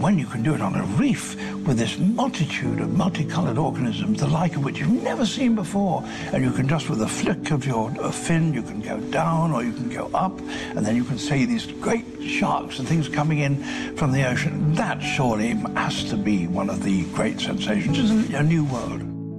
when you can do it on a reef with this multitude of multicolored organisms, the like of which you've never seen before, and you can just with a flick of your uh, fin, you can go down or you can go up, and then you can see these great sharks and things coming in from the ocean. That surely has to be one of the great sensations, isn't it? A new world.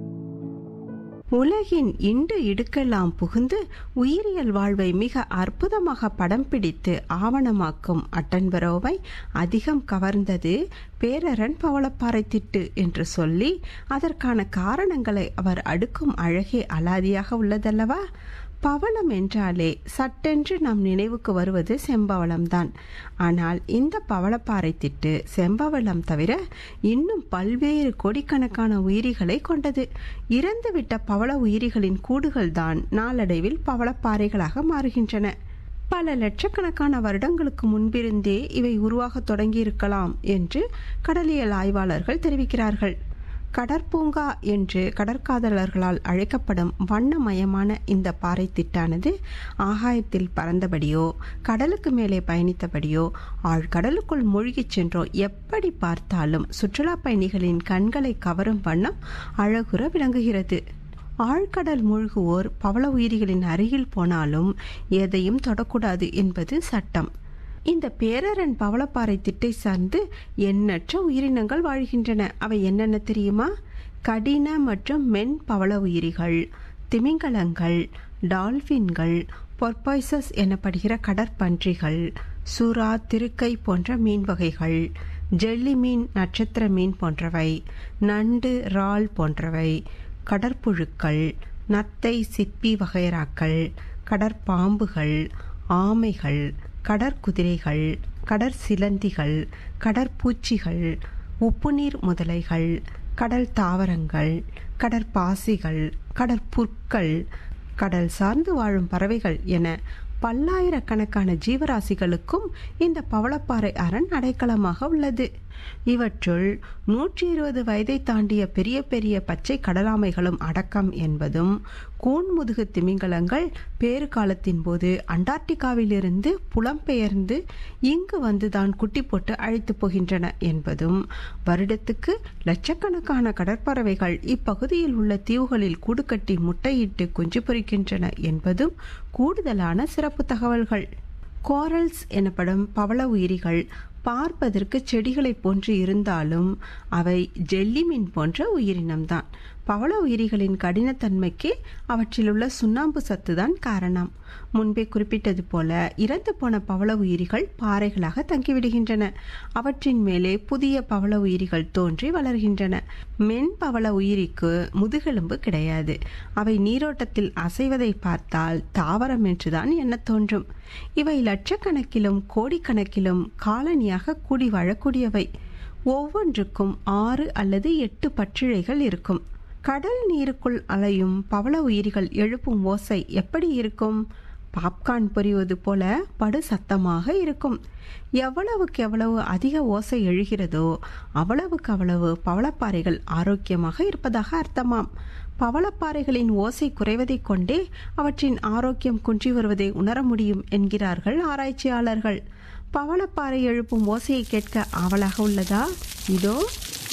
உலகின் இண்டு இடுக்கெல்லாம் புகுந்து உயிரியல் வாழ்வை மிக அற்புதமாக படம் பிடித்து ஆவணமாக்கும் அட்டன்பரோவை அதிகம் கவர்ந்தது பேரரன் பவளப்பாறை திட்டு என்று சொல்லி அதற்கான காரணங்களை அவர் அடுக்கும் அழகே அலாதியாக உள்ளதல்லவா பவளம் என்றாலே சட்டென்று நம் நினைவுக்கு வருவது செம்பவளம்தான் ஆனால் இந்த பவளப்பாறை திட்டு செம்பவளம் தவிர இன்னும் பல்வேறு கோடிக்கணக்கான உயிரிகளை கொண்டது இறந்துவிட்ட பவள உயிரிகளின் கூடுகள்தான் நாளடைவில் பவளப்பாறைகளாக மாறுகின்றன பல லட்சக்கணக்கான வருடங்களுக்கு முன்பிருந்தே இவை உருவாகத் தொடங்கியிருக்கலாம் என்று கடலியல் ஆய்வாளர்கள் தெரிவிக்கிறார்கள் கடற்பூங்கா என்று கடற்காதலர்களால் அழைக்கப்படும் வண்ணமயமான இந்த பாறை திட்டானது ஆகாயத்தில் பறந்தபடியோ கடலுக்கு மேலே பயணித்தபடியோ ஆழ்கடலுக்குள் மூழ்கிச் சென்றோ எப்படி பார்த்தாலும் சுற்றுலா பயணிகளின் கண்களை கவரும் வண்ணம் அழகுற விளங்குகிறது ஆழ்கடல் மூழ்குவோர் பவள உயிரிகளின் அருகில் போனாலும் எதையும் தொடக்கூடாது என்பது சட்டம் இந்த பேரரன் பவளப்பாறை திட்டை சார்ந்து எண்ணற்ற உயிரினங்கள் வாழ்கின்றன அவை என்னென்ன தெரியுமா கடின மற்றும் மென் பவள உயிரிகள் திமிங்கலங்கள் டால்பின்கள் பொர்பாய்சஸ் எனப்படுகிற கடற்பன்றிகள் சுறா திருக்கை போன்ற மீன் வகைகள் ஜெல்லி மீன் நட்சத்திர மீன் போன்றவை நண்டு இறால் போன்றவை கடற்புழுக்கள் நத்தை சிப்பி வகைராக்கள் கடற்பாம்புகள் ஆமைகள் கடற்குதிரைகள் கடற்சிலந்திகள் கடற்பூச்சிகள் உப்புநீர் முதலைகள் கடல் தாவரங்கள் கடற்பாசிகள் கடற்புற்கள் கடல் சார்ந்து வாழும் பறவைகள் என பல்லாயிரக்கணக்கான ஜீவராசிகளுக்கும் இந்த பவளப்பாறை அரண் அடைக்கலமாக உள்ளது இவற்றுள் நூற்றி இருபது வயதை தாண்டிய பெரிய பெரிய பச்சை கடலாமைகளும் அடக்கம் என்பதும் கூன்முதுகு திமிங்கலங்கள் பேறு காலத்தின் போது அண்டார்டிகாவிலிருந்து புலம்பெயர்ந்து இங்கு வந்துதான் குட்டி போட்டு அழைத்து போகின்றன என்பதும் வருடத்துக்கு லட்சக்கணக்கான கடற்பறவைகள் இப்பகுதியில் உள்ள தீவுகளில் கூடு கட்டி முட்டையிட்டு குஞ்சு பொரிக்கின்றன என்பதும் கூடுதலான சிறப்பு தகவல்கள் கோரல்ஸ் எனப்படும் பவள உயிரிகள் பார்ப்பதற்கு செடிகளைப் போன்று இருந்தாலும் அவை ஜெல்லிமீன் போன்ற உயிரினம்தான் பவள உயிரிகளின் கடினத்தன்மைக்கு அவற்றில் உள்ள சுண்ணாம்பு சத்துதான் காரணம் முன்பே குறிப்பிட்டது போல இறந்து போன பவள உயிரிகள் பாறைகளாக தங்கிவிடுகின்றன அவற்றின் மேலே புதிய பவள உயிரிகள் தோன்றி வளர்கின்றன மென் பவள உயிரிக்கு முதுகெலும்பு கிடையாது அவை நீரோட்டத்தில் அசைவதை பார்த்தால் தாவரம் என்றுதான் எண்ணத் தோன்றும் இவை லட்சக்கணக்கிலும் கோடிக்கணக்கிலும் காலனியாக கூடி வாழக்கூடியவை ஒவ்வொன்றுக்கும் ஆறு அல்லது எட்டு பற்றிழைகள் இருக்கும் கடல் நீருக்குள் அலையும் பவள உயிரிகள் எழுப்பும் ஓசை எப்படி இருக்கும் பாப்கார்ன் பொரிவது போல படு சத்தமாக இருக்கும் எவ்வளவுக்கு எவ்வளவு அதிக ஓசை எழுகிறதோ அவ்வளவுக்கு அவ்வளவு பவளப்பாறைகள் ஆரோக்கியமாக இருப்பதாக அர்த்தமாம் பவளப்பாறைகளின் ஓசை குறைவதைக் கொண்டே அவற்றின் ஆரோக்கியம் குன்றி வருவதை உணர முடியும் என்கிறார்கள் ஆராய்ச்சியாளர்கள் பவளப்பாறை எழுப்பும் ஓசையை கேட்க ஆவலாக உள்ளதா இதோ